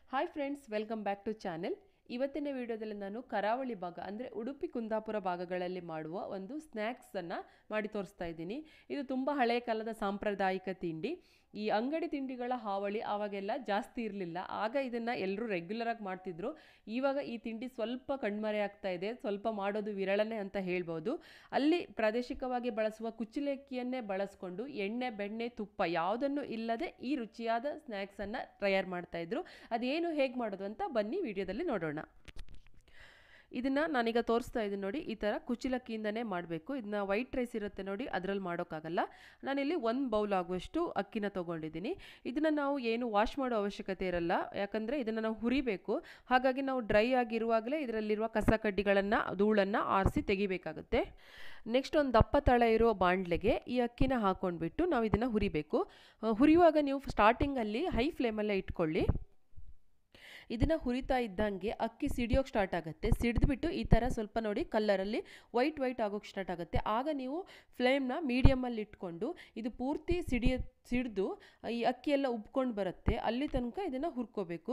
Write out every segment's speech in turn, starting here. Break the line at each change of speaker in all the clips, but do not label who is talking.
hi friends welcome back to channel ಇವತ್ತಿನ ವಿಡಿಯೋದಲ್ಲಿ ನಾನು ಕರಾವಳಿ ಭಾಗ ಅಂದರೆ ಉಡುಪಿ ಕುಂದಾಪುರ ಭಾಗಗಳಲ್ಲಿ ಮಾಡುವ ಒಂದು ಸ್ನ್ಯಾಕ್ಸನ್ನು ಮಾಡಿ ತೋರಿಸ್ತಾ ಇದ್ದೀನಿ ಇದು ತುಂಬ ಹಳೆಯ ಕಾಲದ ಸಾಂಪ್ರದಾಯಿಕ ತಿಂಡಿ ಈ ಅಂಗಡಿ ತಿಂಡಿಗಳ ಹಾವಳಿ ಆವಾಗೆಲ್ಲ ಜಾಸ್ತಿ ಇರಲಿಲ್ಲ ಆಗ ಇದನ್ನು ಎಲ್ಲರೂ ರೆಗ್ಯುಲರಾಗಿ ಮಾಡ್ತಿದ್ರು ಇವಾಗ ಈ ತಿಂಡಿ ಸ್ವಲ್ಪ ಕಣ್ಮರೆ ಆಗ್ತಾ ಇದೆ ಸ್ವಲ್ಪ ಮಾಡೋದು ವಿರಳನೆ ಅಂತ ಹೇಳ್ಬೋದು ಅಲ್ಲಿ ಪ್ರಾದೇಶಿಕವಾಗಿ ಬಳಸುವ ಕುಚ್ಚಲಕ್ಕಿಯನ್ನೇ ಬಳಸ್ಕೊಂಡು ಎಣ್ಣೆ ಬೆಣ್ಣೆ ತುಪ್ಪ ಯಾವುದನ್ನು ಇಲ್ಲದೆ ಈ ರುಚಿಯಾದ ಸ್ನ್ಯಾಕ್ಸನ್ನು ತಯಾರು ಮಾಡ್ತಾ ಇದ್ರು ಅದೇನು ಹೇಗೆ ಮಾಡೋದು ಅಂತ ಬನ್ನಿ ವಿಡಿಯೋದಲ್ಲಿ ನೋಡೋಣ ಇದನ್ನು ನಾನೀಗ ತೋರಿಸ್ತಾ ಇದ್ದೀನಿ ನೋಡಿ ಈ ಥರ ಕುಚಿಲಕ್ಕಿಯಿಂದನೇ ಮಾಡಬೇಕು ಇದನ್ನ ವೈಟ್ ರೈಸ್ ಇರುತ್ತೆ ನೋಡಿ ಅದರಲ್ಲಿ ಮಾಡೋಕ್ಕಾಗಲ್ಲ ನಾನಿಲ್ಲಿ ಒಂದು ಬೌಲ್ ಆಗುವಷ್ಟು ಅಕ್ಕಿನ ತೊಗೊಂಡಿದ್ದೀನಿ ಇದನ್ನು ನಾವು ಏನು ವಾಶ್ ಮಾಡೋ ಅವಶ್ಯಕತೆ ಇರಲ್ಲ ಯಾಕಂದರೆ ಇದನ್ನು ನಾವು ಹುರಿಬೇಕು ಹಾಗಾಗಿ ನಾವು ಡ್ರೈ ಆಗಿರುವಾಗಲೇ ಇದರಲ್ಲಿರುವ ಕಸ ಕಡ್ಡಿಗಳನ್ನು ಧೂಳನ್ನು ಆರಿಸಿ ತೆಗಿಬೇಕಾಗುತ್ತೆ ನೆಕ್ಸ್ಟ್ ಒಂದು ದಪ್ಪ ತಳ ಇರೋ ಬಾಣಲೆಗೆ ಈ ಅಕ್ಕಿನ ಹಾಕ್ಕೊಂಡ್ಬಿಟ್ಟು ನಾವು ಇದನ್ನು ಹುರಿಬೇಕು ಹುರಿಯುವಾಗ ನೀವು ಸ್ಟಾರ್ಟಿಂಗಲ್ಲಿ ಹೈ ಫ್ಲೇಮಲ್ಲೇ ಇಟ್ಕೊಳ್ಳಿ ಇದನ್ನು ಹುರಿತಾ ಇದ್ದಂಗೆ ಅಕ್ಕಿ ಸಿಡಿಯೋಕ್ಕೆ ಸ್ಟಾರ್ಟ್ ಆಗುತ್ತೆ ಸಿಡಿದ್ಬಿಟ್ಟು ಈ ಥರ ಸ್ವಲ್ಪ ನೋಡಿ ಕಲ್ಲರಲ್ಲಿ ವೈಟ್ ವೈಟ್ ಆಗೋಕ್ಕೆ ಸ್ಟಾರ್ಟ್ ಆಗುತ್ತೆ ಆಗ ನೀವು ಫ್ಲೇಮ್ನ ಮೀಡಿಯಮಲ್ಲಿ ಇಟ್ಕೊಂಡು ಇದು ಪೂರ್ತಿ ಸಿಡಿಯ ಸಿಡಿದು ಈ ಅಕ್ಕಿ ಎಲ್ಲ ಉಬ್ಕೊಂಡು ಬರುತ್ತೆ ಅಲ್ಲಿ ತನಕ ಇದನ್ನು ಹುರ್ಕೋಬೇಕು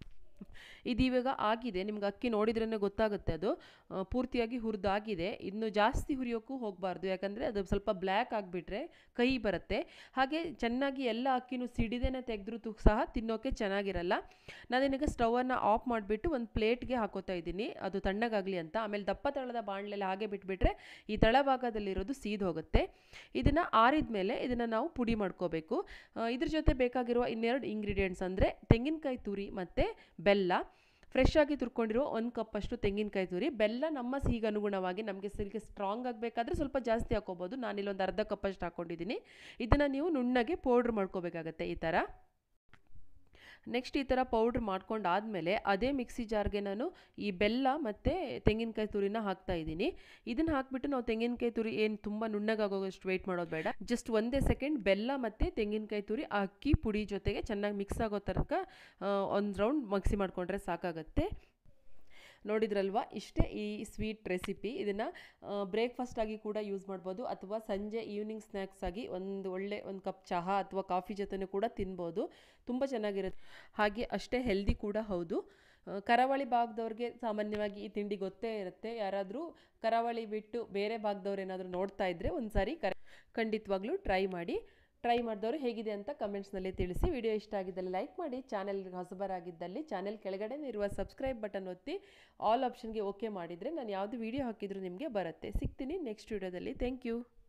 ಇದು ಇವಾಗ ಆಗಿದೆ ನಿಮ್ಗೆ ಅಕ್ಕಿ ನೋಡಿದ್ರೇ ಗೊತ್ತಾಗುತ್ತೆ ಅದು ಪೂರ್ತಿಯಾಗಿ ಹುರಿದಾಗಿದೆ ಇನ್ನು ಜಾಸ್ತಿ ಹುರಿಯೋಕ್ಕೂ ಹೋಗಬಾರ್ದು ಯಾಕಂದರೆ ಅದು ಸ್ವಲ್ಪ ಬ್ಲ್ಯಾಕ್ ಆಗಿಬಿಟ್ರೆ ಕೈ ಬರುತ್ತೆ ಹಾಗೆ ಚೆನ್ನಾಗಿ ಎಲ್ಲ ಅಕ್ಕಿನೂ ಸಿಡಿದೇನೆ ತೆಗೆದ್ರೂ ಸಹ ತಿನ್ನೋಕ್ಕೆ ಚೆನ್ನಾಗಿರಲ್ಲ ನಾನೇನೀಗ ಸ್ಟವನ್ನು ಆಫ್ ಮಾಡಿಬಿಟ್ಟು ಒಂದು ಪ್ಲೇಟ್ಗೆ ಹಾಕೋತಾ ಇದ್ದೀನಿ ಅದು ತಣ್ಣಗಾಗಲಿ ಅಂತ ಆಮೇಲೆ ದಪ್ಪ ತಳದ ಬಾಣಲೆಲ್ಲ ಹಾಗೆ ಬಿಟ್ಬಿಟ್ರೆ ಈ ತಳಭಾಗದಲ್ಲಿರೋದು ಸೀದ್ ಹೋಗುತ್ತೆ ಇದನ್ನು ಆರಿದ ಮೇಲೆ ಇದನ್ನು ನಾವು ಪುಡಿ ಮಾಡ್ಕೋಬೇಕು ಇದ್ರ ಜೊತೆ ಬೇಕಾಗಿರುವ ಇನ್ನೆರಡು ಇಂಗ್ರೀಡಿಯೆಂಟ್ಸ್ ಅಂದರೆ ತೆಂಗಿನಕಾಯಿ ತುರಿ ಮತ್ತು ಬೆಲ್ಲ ಫ್ರೆಶ್ ಆಗಿ ತುರ್ಕೊಂಡಿರೋ ಒಂದು ಕಪ್ಪಷ್ಟು ತೆಂಗಿನಕಾಯಿ ತುರಿ ಬೆಲ್ಲ ನಮ್ಮ ಸಿಹಿಗೆ ಅನುಗುಣವಾಗಿ ನಮಗೆ ಸಿಹಿಗೆ ಸ್ಟ್ರಾಂಗ್ ಆಗಬೇಕಾದ್ರೆ ಸ್ವಲ್ಪ ಜಾಸ್ತಿ ಹಾಕೋಬೋದು ನಾನಿಲ್ಲೊಂದು ಅರ್ಧ ಕಪ್ಪಷ್ಟು ಹಾಕ್ಕೊಂಡಿದ್ದೀನಿ ಇದನ್ನು ನೀವು ನುಣ್ಣಗೆ ಪೌಡ್ರ್ ಮಾಡ್ಕೋಬೇಕಾಗತ್ತೆ ಈ ಥರ ನೆಕ್ಸ್ಟ್ ಈ ಥರ ಪೌಡ್ರ್ ಮಾಡ್ಕೊಂಡಾದಮೇಲೆ ಅದೇ ಮಿಕ್ಸಿ ಜಾರ್ಗೆ ನಾನು ಈ ಬೆಲ್ಲ ಮತ್ತು ತೆಂಗಿನಕಾಯಿ ತುರಿನ ಹಾಕ್ತಾ ಇದ್ದೀನಿ ಇದನ್ನು ಹಾಕ್ಬಿಟ್ಟು ನಾವು ತೆಂಗಿನಕಾಯಿ ತುರಿ ಏನು ತುಂಬ ನುಣ್ಣಗಾಗೋಷ್ಟು ವೆಯ್ಟ್ ಮಾಡೋದು ಬೇಡ ಜಸ್ಟ್ ಒಂದೇ ಸೆಕೆಂಡ್ ಬೆಲ್ಲ ಮತ್ತು ತೆಂಗಿನಕಾಯಿ ತುರಿ ಅಕ್ಕಿ ಪುಡಿ ಜೊತೆಗೆ ಚೆನ್ನಾಗಿ ಮಿಕ್ಸ್ ಆಗೋ ತನಕ ಒಂದು ರೌಂಡ್ ಮಿಕ್ಸಿ ಮಾಡಿಕೊಂಡ್ರೆ ಸಾಕಾಗತ್ತೆ ನೋಡಿದ್ರಲ್ವಾ ಇಷ್ಟೇ ಈ ಸ್ವೀಟ್ ರೆಸಿಪಿ ಇದನ್ನು ಬ್ರೇಕ್ಫಾಸ್ಟ್ ಆಗಿ ಕೂಡ ಯೂಸ್ ಮಾಡ್ಬೋದು ಅಥವಾ ಸಂಜೆ ಈವ್ನಿಂಗ್ ಸ್ನ್ಯಾಕ್ಸ್ ಆಗಿ ಒಂದು ಒಳ್ಳೆ ಒಂದು ಕಪ್ ಚಹಾ ಅಥವಾ ಕಾಫಿ ಜೊತೆನೂ ಕೂಡ ತಿನ್ಬೋದು ತುಂಬ ಚೆನ್ನಾಗಿರುತ್ತೆ ಹಾಗೆ ಅಷ್ಟೇ ಹೆಲ್ದಿ ಕೂಡ ಹೌದು ಕರಾವಳಿ ಭಾಗದವ್ರಿಗೆ ಸಾಮಾನ್ಯವಾಗಿ ಈ ತಿಂಡಿ ಗೊತ್ತೇ ಇರುತ್ತೆ ಯಾರಾದರೂ ಕರಾವಳಿ ಬಿಟ್ಟು ಬೇರೆ ಭಾಗದವ್ರು ಏನಾದರೂ ನೋಡ್ತಾ ಇದ್ದರೆ ಒಂದು ಸಾರಿ ಕರ ಖಂಡಿತವಾಗ್ಲೂ ಟ್ರೈ ಮಾಡಿ ಟ್ರೈ ಮಾಡಿದವರು ಹೇಗಿದೆ ಅಂತ ಕಮೆಂಟ್ಸ್ನಲ್ಲಿ ತಿಳಿಸಿ ವಿಡಿಯೋ ಇಷ್ಟ ಆಗಿದ್ದಲ್ಲಿ ಲೈಕ್ ಮಾಡಿ ಚಾನೆಲ್ ಹೊಸಬರಾಗಿದ್ದಲ್ಲಿ ಚಾನೆಲ್ ಕೆಳಗಡೆ ಇರುವ ಸಬ್ಸ್ಕ್ರೈಬ್ ಬಟನ್ ಒತ್ತಿ ಆಲ್ ಆಪ್ಷನ್ಗೆ ಓಕೆ ಮಾಡಿದರೆ ನಾನು ಯಾವುದು ವಿಡಿಯೋ ಹಾಕಿದರೂ ನಿಮಗೆ ಬರುತ್ತೆ ಸಿಗ್ತೀನಿ ನೆಕ್ಸ್ಟ್ ವಿಡಿಯೋದಲ್ಲಿ ಥ್ಯಾಂಕ್ ಯು